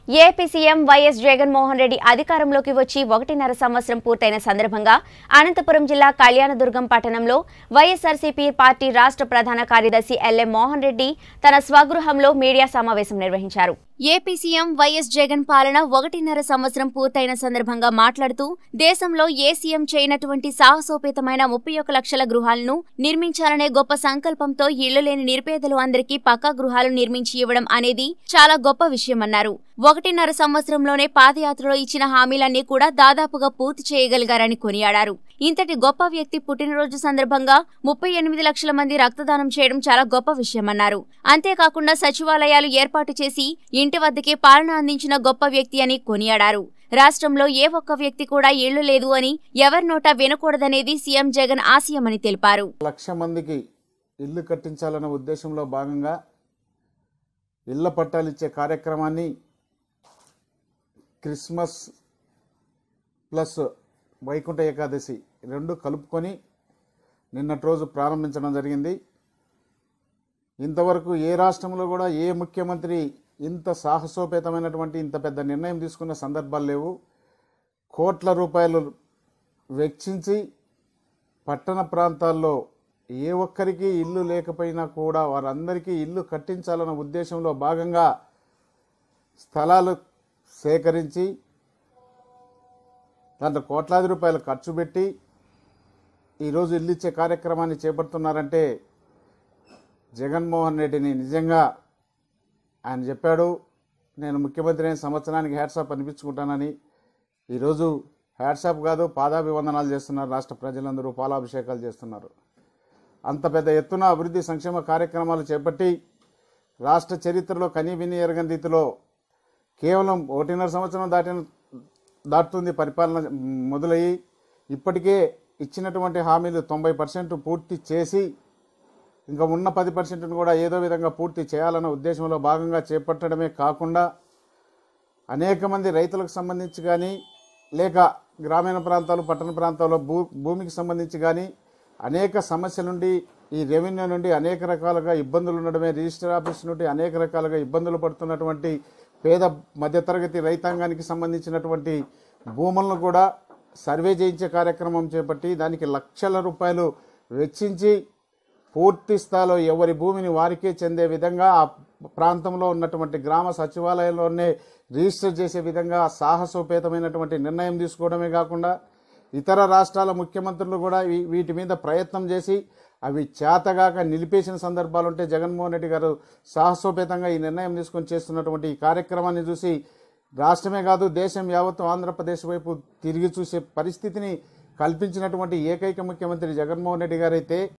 AP CM YS Jaganmohan Reddy అధికారంలోకి వచ్చి ఒకటిన్నర సంవత్సరం పూర్తయిన సందర్భంగా అనంతపురం జిల్లా కళ్యాణదుర్గం పట్టణంలో వైఎస్ఆర్సీపీ పార్టీ రాష్ట్ర ప్రధాన కార్యదర్శి ఎల్ఎం మోహన్ రెడ్డి తన స్వగృహంలో మీడియా సమావేశం నిర్వహించారు ఏపీ సీఎం వైఎస్ జగన్ పాలన ఒకటిన్నర సంవత్సరం పూర్తయిన సందర్భంగా మాట్లాడుతూ దేశంలో ఏ సీఎం చేయనటువంటి సాహసోపేతమైన ముప్పై ఒక్క లక్షల గృహాలను నిర్మించాలనే గొప్ప సంకల్పంతో ఇళ్లు లేని నిరుపేదలు అందరికీ పక్కా గృహాలు నిర్మించి ఇవ్వడం అనేది చాలా గొప్ప విషయమన్నారు ఒకటిన్నర సంవత్సరంలోనే పాదయాత్రలో ఇచ్చిన హామీలన్నీ కూడా దాదాపుగా పూర్తి చేయగలిగారని కొనియాడారు ఇంతటి గొప్ప వ్యక్తి పుట్టినరోజు సందర్భంగా ముప్పై ఎనిమిది లక్షల మంది రక్తదానం చేయడం చాలా గొప్ప విషయమన్నారు అంతేకాకుండా సచివాలయాలు ఏర్పాటు చేసి ఇంటి వద్దకే పాలన అందించిన గొప్ప వ్యక్తి అని కొనియాడారు రాష్ట్రంలో ఏ ఒక్క వ్యక్తి కూడా ఇళ్లు లేదు అని ఎవరి నోటా వినకూడదనేది సీఎం జగన్ ఆశయమని తెలిపారు లక్ష మందికి ఇల్లు కట్టించాలనే ఉద్దేశంలో భాగంగా ఇళ్ల పట్టాలు ఇచ్చే కార్యక్రమాన్ని క్రిస్మస్ ప్లస్ వైకుంఠ ఏకాదశి రెండు కలుపుకొని నిన్నటి రోజు ప్రారంభించడం జరిగింది ఇంతవరకు ఏ రాష్ట్రంలో కూడా ఏ ముఖ్యమంత్రి ఇంత సాహసోపేతమైనటువంటి ఇంత పెద్ద నిర్ణయం తీసుకున్న సందర్భాలు లేవు కోట్ల రూపాయలు వెచ్చించి పట్టణ ప్రాంతాల్లో ఏ ఒక్కరికి ఇల్లు లేకపోయినా కూడా వారందరికీ ఇల్లు కట్టించాలన్న ఉద్దేశంలో భాగంగా స్థలాలు సేకరించి దాంట్లో కోట్లాది రూపాయలు ఖర్చు పెట్టి ఈరోజు ఇల్లు ఇచ్చే కార్యక్రమాన్ని చేపడుతున్నారంటే జగన్మోహన్ రెడ్డిని నిజంగా ఆయన చెప్పాడు నేను ముఖ్యమంత్రి అయిన సంవత్సరానికి హ్యాట్సాప్ అనిపించుకుంటానని ఈరోజు హ్యాట్సాప్ కాదు పాదాభివందనాలు చేస్తున్నారు రాష్ట్ర ప్రజలందరూ పాలాభిషేకాలు చేస్తున్నారు అంత పెద్ద ఎత్తున అభివృద్ధి సంక్షేమ కార్యక్రమాలు చేపట్టి రాష్ట్ర చరిత్రలో కనీ విని ఎరగని రీతిలో కేవలం ఒకటిన్నర సంవత్సరం దాటిన దాటుతుంది పరిపాలన మొదలయ్యి ఇప్పటికే ఇచ్చినటువంటి హామీలు తొంభై పర్సెంట్ పూర్తి చేసి ఇంకా ఉన్న పది పర్సెంట్ను కూడా ఏదో విధంగా పూర్తి చేయాలన్న ఉద్దేశంలో భాగంగా చేపట్టడమే కాకుండా అనేక మంది రైతులకు సంబంధించి కానీ లేక గ్రామీణ ప్రాంతాలు పట్టణ ప్రాంతాల్లో భూ భూమికి సంబంధించి కానీ అనేక సమస్యల నుండి ఈ రెవెన్యూ నుండి అనేక రకాలుగా ఇబ్బందులు ఉండడమే రిజిస్టర్ ఆఫీస్ నుండి అనేక రకాలుగా ఇబ్బందులు పడుతున్నటువంటి పేద మధ్యతరగతి రైతాంగానికి సంబంధించినటువంటి భూములను కూడా సర్వే చేయించే కార్యక్రమం చేపట్టి దానికి లక్షల రూపాయలు వెచ్చించి పూర్తి స్థాయిలో ఎవరి భూమిని వారికే చెందే విధంగా ఆ ప్రాంతంలో ఉన్నటువంటి గ్రామ సచివాలయంలోనే రిజిస్టర్ చేసే విధంగా సాహసోపేతమైనటువంటి నిర్ణయం తీసుకోవడమే కాకుండా ఇతర రాష్ట్రాల ముఖ్యమంత్రులు కూడా వీ- వీటి మీద ప్రయత్నం చేసి అవి చేతగాక నిలిపేసిన సందర్భాలు ఉంటే జగన్మోహన్ రెడ్డి గారు సాహసోపేతంగా ఈ నిర్ణయం తీసుకొని చేస్తున్నటువంటి ఈ కార్యక్రమాన్ని చూసి రాష్ట్రమే కాదు దేశం యావత్తు ఆంధ్రప్రదేశ్ వైపు తిరిగి చూసే పరిస్థితిని కల్పించినటువంటి ఏకైక ముఖ్యమంత్రి జగన్మోహన్ రెడ్డి గారైతే